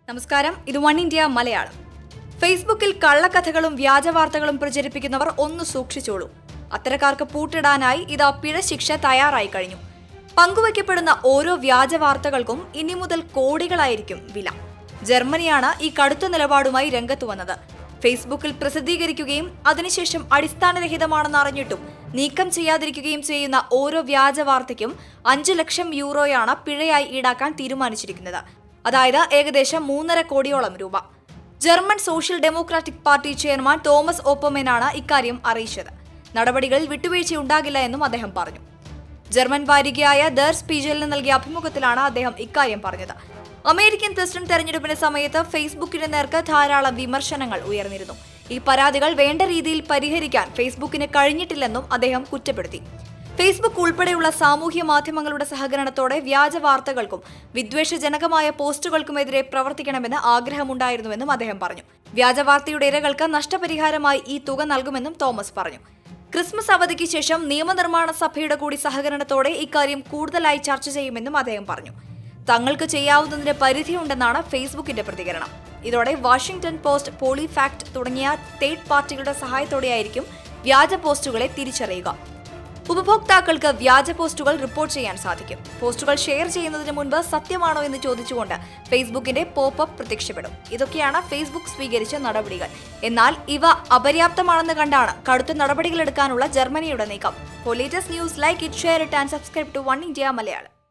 നമസ്കാരം ഇത് one India Malayalam ഫേസ്ബുക്കിൽ കള്ളക്കഥകളും വ്യാജവാർത്തകളും പ്രചരിപ്പിക്കുന്നവർ ഒന്ന് സൂക്ഷിച്ചോളൂ അത്തരക്കാർക്ക് പൂട്ടിടാനായി ഇതാ പിഴ ശിക്ഷ തയ്യാറായി കഴിഞ്ഞു പങ്കുവയ്ക്കപ്പെടുന്ന ഓരോ വ്യാജവാർത്തകൾക്കും ഇനി മുതൽ കോടികളായിരിക്കും വില ജർമ്മനിയാണ് ഈ കടുത്ത നിലപാടുമായി രംഗത്തു വന്നത് ഫേസ്ബുക്കിൽ പ്രസിദ്ധീകരിക്കുകയും അതിനുശേഷം അടിസ്ഥാനരഹിതമാണെന്ന് അറിഞ്ഞിട്ടും നീക്കം ചെയ്യാതിരിക്കുകയും ചെയ്യുന്ന ഓരോ വ്യാജ വാർത്തയ്ക്കും അഞ്ചു ലക്ഷം യൂറോയാണ് പിഴയായി ഈടാക്കാൻ തീരുമാനിച്ചിരിക്കുന്നത് അതായത് ഏകദേശം മൂന്നര കോടിയോളം രൂപ German social democratic party chairman Thomas ഓപ്പമെനാണ് ഇക്കാര്യം അറിയിച്ചത് നടപടികളിൽ വിട്ടുവീഴ്ചയുണ്ടാകില്ല എന്നും അദ്ദേഹം പറഞ്ഞു ജർമ്മൻ വാരികയായ ദർ സ്പീജലിന് നൽകിയ അഭിമുഖത്തിലാണ് അദ്ദേഹം ഇക്കാര്യം പറഞ്ഞത് അമേരിക്കൻ പ്രസിഡന്റ് തെരഞ്ഞെടുപ്പിന് സമയത്ത് ഫേസ്ബുക്കിന് നേർക്ക് ധാരാളം വിമർശനങ്ങൾ ഉയർന്നിരുന്നു ഈ പരാതികൾ വേണ്ട രീതിയിൽ പരിഹരിക്കാൻ ഫേസ്ബുക്കിന് കഴിഞ്ഞിട്ടില്ലെന്നും അദ്ദേഹം കുറ്റപ്പെടുത്തി ഫേസ്ബുക്ക് ഉൾപ്പെടെയുള്ള സാമൂഹ്യ മാധ്യമങ്ങളുടെ സഹകരണത്തോടെ വ്യാജ വാർത്തകൾക്കും വിദ്വേഷജനകമായ പോസ്റ്റുകൾക്കുമെതിരെ പ്രവർത്തിക്കണമെന്ന് ആഗ്രഹമുണ്ടായിരുന്നുവെന്നും അദ്ദേഹം പറഞ്ഞു വ്യാജ വാർത്തയുടെ ഇരകൾക്ക് നഷ്ടപരിഹാരമായി ഈ തുക നൽകുമെന്നും തോമസ് പറഞ്ഞു ക്രിസ്മസ് അവധിക്ക് ശേഷം നിയമനിർമ്മാണ സഭയുടെ കൂടി സഹകരണത്തോടെ ഇക്കാര്യം കൂടുതലായി ചർച്ച ചെയ്യുമെന്നും അദ്ദേഹം പറഞ്ഞു തങ്ങൾക്ക് ചെയ്യാവുന്നതിന് പരിധിയുണ്ടെന്നാണ് ഫേസ്ബുക്കിന്റെ പ്രതികരണം ഇതോടെ വാഷിംഗ്ടൺ പോസ്റ്റ് പോളിഫാക്ട് തുടങ്ങിയ തേർഡ് പാർട്ടികളുടെ സഹായത്തോടെയായിരിക്കും വ്യാജ പോസ്റ്റുകളെ തിരിച്ചറിയുക ഉപഭോക്താക്കൾക്ക് വ്യാജ പോസ്റ്റുകൾ റിപ്പോർട്ട് ചെയ്യാൻ സാധിക്കും പോസ്റ്റുകൾ ഷെയർ ചെയ്യുന്നതിന് മുൻപ് സത്യമാണോ എന്ന് ചോദിച്ചുകൊണ്ട് ഫേസ്ബുക്കിന്റെ പോപ്പപ്പ് പ്രത്യക്ഷപ്പെടും ഇതൊക്കെയാണ് ഫേസ്ബുക്ക് സ്വീകരിച്ച നടപടികൾ എന്നാൽ ഇവ അപര്യാപ്തമാണെന്ന് കണ്ടാണ് കടുത്ത നടപടികളെടുക്കാനുള്ള ജർമ്മനിയുടെ നീക്കം പൊലീറ്റസ് news like it share it and subscribe to one India Malayalam